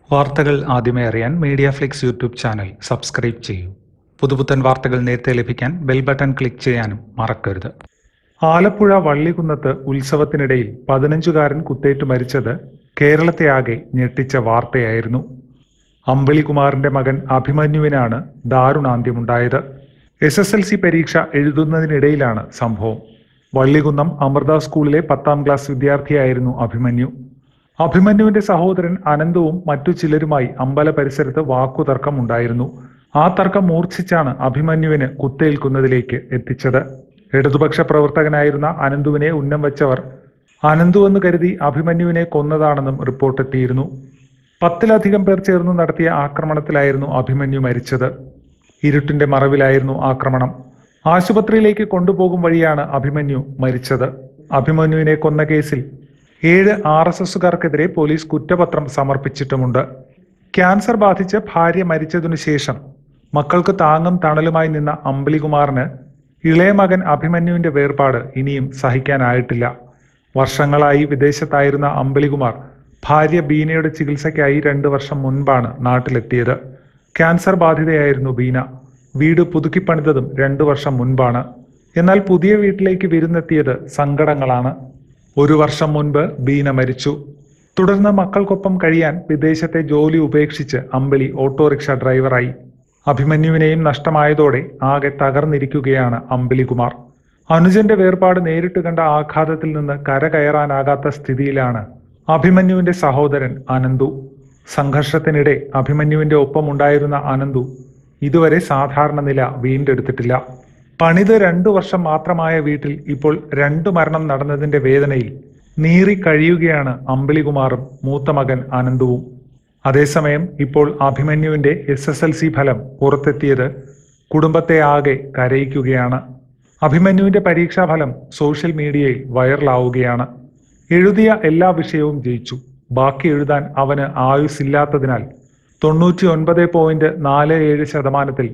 വാർത്തകൾ ആദ്യമേ അറിയാൻ Media Flix YouTube channel subscribe ചെയ്യൂ പുതുപുത്തൻ വാർത്തകൾ നേരത്തെ ലഭിക്കാൻ ബെൽ ബട്ടൺ ക്ലിക്ക് ചെയ്യാനും മറക്കരുത് ആലപ്പുഴ വള്ളികുന്നത്ത് ഉത്സവത്തിനിടയിൽ പതിനഞ്ചുകാരൻ കുത്തേറ്റ് മരിച്ചത് കേരളത്തെ ആകെ ഞെട്ടിച്ച വാർത്തയായിരുന്നു അമ്പിളികുമാറിന്റെ മകൻ അഭിമന്യുവിനാണ് ദാരുണാന്ത്യമുണ്ടായത് എസ് എസ് എൽ സി പരീക്ഷ എഴുതുന്നതിനിടയിലാണ് സംഭവം വള്ളികുന്നം അമൃത സ്കൂളിലെ പത്താം ക്ലാസ് വിദ്യാർത്ഥിയായിരുന്നു അഭിമന്യു അഭിമന്യുവിന്റെ സഹോദരൻ അനന്തവും മറ്റു ചിലരുമായി അമ്പല പരിസരത്ത് വാക്കുതർക്കം ഉണ്ടായിരുന്നു ആ തർക്കം മൂർച്ഛിച്ചാണ് അഭിമന്യുവിന് കുത്തേൽക്കുന്നതിലേക്ക് എത്തിച്ചത് ഇടതുപക്ഷ പ്രവർത്തകനായിരുന്ന അനന്തുവിനെ ഉന്നം വെച്ചവർ അനന്തു എന്ന് കരുതി അഭിമന്യുവിനെ കൊന്നതാണെന്നും റിപ്പോർട്ടെത്തിയിരുന്നു പത്തിലധികം പേർ ചേർന്ന് നടത്തിയ ആക്രമണത്തിലായിരുന്നു അഭിമന്യു മരിച്ചത് ഇരുട്ടിന്റെ മറവിലായിരുന്നു ആക്രമണം ആശുപത്രിയിലേക്ക് കൊണ്ടുപോകും വഴിയാണ് അഭിമന്യു മരിച്ചത് അഭിമന്യുവിനെ കൊന്ന കേസിൽ ഏഴ് ആർ എസ് എസുകാർക്കെതിരെ പോലീസ് കുറ്റപത്രം സമർപ്പിച്ചിട്ടുമുണ്ട് ക്യാൻസർ ബാധിച്ച് ഭാര്യ മരിച്ചതിനു ശേഷം മക്കൾക്ക് താങ്ങും തണലുമായി നിന്ന അമ്പിളികുമാറിന് ഇളയ മകൻ അഭിമന്യുവിന്റെ വേർപാട് ഇനിയും സഹിക്കാനായിട്ടില്ല വർഷങ്ങളായി വിദേശത്തായിരുന്ന അമ്പിളികുമാർ ഭാര്യ ബീനയുടെ ചികിത്സയ്ക്കായി രണ്ടു വർഷം മുൻപാണ് നാട്ടിലെത്തിയത് ക്യാൻസർ ബാധിതയായിരുന്നു ബീന വീട് പുതുക്കിപ്പണിതതും രണ്ടു വർഷം മുൻപാണ് എന്നാൽ പുതിയ വീട്ടിലേക്ക് വിരുന്നെത്തിയത് സങ്കടങ്ങളാണ് ഒരു വർഷം മുൻപ് ബീന മരിച്ചു തുടർന്ന് മക്കൾക്കൊപ്പം കഴിയാൻ വിദേശത്തെ ജോലി ഉപേക്ഷിച്ച് അമ്പിളി ഓട്ടോറിക്ഷ ഡ്രൈവറായി അഭിമന്യുവിനെയും നഷ്ടമായതോടെ ആകെ തകർന്നിരിക്കുകയാണ് അമ്പിളികുമാർ അനുജന്റെ വേർപാട് നേരിട്ട് കണ്ട ആഘാതത്തിൽ നിന്ന് കരകയറാനാകാത്ത സ്ഥിതിയിലാണ് അഭിമന്യുവിന്റെ സഹോദരൻ അനന്തു സംഘർഷത്തിനിടെ അഭിമന്യുവിന്റെ ഒപ്പമുണ്ടായിരുന്ന അനന്തു ഇതുവരെ സാധാരണ നില വീണ്ടെടുത്തിട്ടില്ല പണിത് രണ്ടു വർഷം മാത്രമായ വീട്ടിൽ ഇപ്പോൾ രണ്ടു മരണം നടന്നതിന്റെ വേദനയിൽ നീറി കഴിയുകയാണ് അമ്പിളികുമാറും മൂത്ത മകൻ അനന്തുവും അതേസമയം ഇപ്പോൾ അഭിമന്യുവിന്റെ എസ് എസ് എൽ സി ഫലം പുറത്തെത്തിയത് കുടുംബത്തെ ആകെ കരയിക്കുകയാണ് അഭിമന്യുവിന്റെ പരീക്ഷാഫലം സോഷ്യൽ മീഡിയയിൽ വൈറലാവുകയാണ് എഴുതിയ എല്ലാ വിഷയവും ജയിച്ചു ബാക്കി എഴുതാൻ അവന് ആയുസ്സില്ലാത്തതിനാൽ തൊണ്ണൂറ്റി ഒൻപത് പോയിന്റ് നാല് ഏഴ് ശതമാനത്തിൽ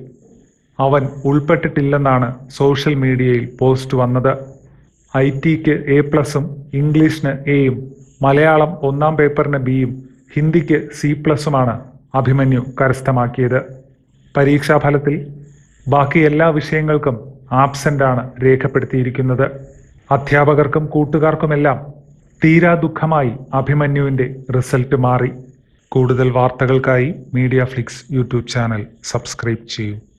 അവൻ ഉൾപ്പെട്ടിട്ടില്ലെന്നാണ് സോഷ്യൽ മീഡിയയിൽ പോസ്റ്റ് വന്നത് ഐ ടിക്ക് എ പ്ലസും ഇംഗ്ലീഷിന് എയും മലയാളം ഒന്നാം പേപ്പറിന് ബിയും ഹിന്ദിക്ക് സി പ്ലസുമാണ് അഭിമന്യു കരസ്ഥമാക്കിയത് പരീക്ഷാഫലത്തിൽ ബാക്കി എല്ലാ വിഷയങ്ങൾക്കും ആബ്സെന്റ് ആണ് രേഖപ്പെടുത്തിയിരിക്കുന്നത് അധ്യാപകർക്കും കൂട്ടുകാർക്കുമെല്ലാം തീരാ ദുഃഖമായി അഭിമന്യുവിന്റെ റിസൾട്ട് മാറി കൂടുതൽ വാർത്തകൾക്കായി Media Flix YouTube channel subscribe ചെയ്യൂ